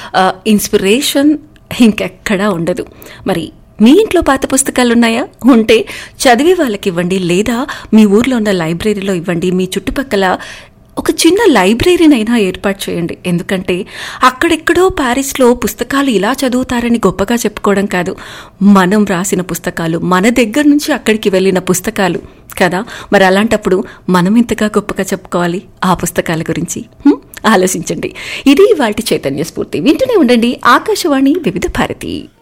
Inspiration ఇంకెక్కడా ఉండదు మరి మీ ఇంట్లో పాత పుస్తకాలు ఉన్నాయా ఉంటే చదివే వాళ్ళకి ఇవ్వండి లేదా మీ ఊర్లో ఉన్న లైబ్రరీలో ఇవ్వండి మీ చుట్టుపక్కల ఒక చిన్న లైబ్రరీనైనా ఏర్పాటు చేయండి ఎందుకంటే అక్కడెక్కడో ప్యారిస్లో పుస్తకాలు ఇలా చదువుతారని గొప్పగా చెప్పుకోవడం కాదు మనం రాసిన పుస్తకాలు మన దగ్గర నుంచి అక్కడికి వెళ్ళిన పుస్తకాలు కదా మరి అలాంటప్పుడు మనం ఇంతగా గొప్పగా చెప్పుకోవాలి ఆ పుస్తకాల గురించి హ్మ్? ఆలోచించండి ఇది వాటి చైతన్య స్ఫూర్తి వింటూనే ఉండండి ఆకాశవాణి వివిధ భారతి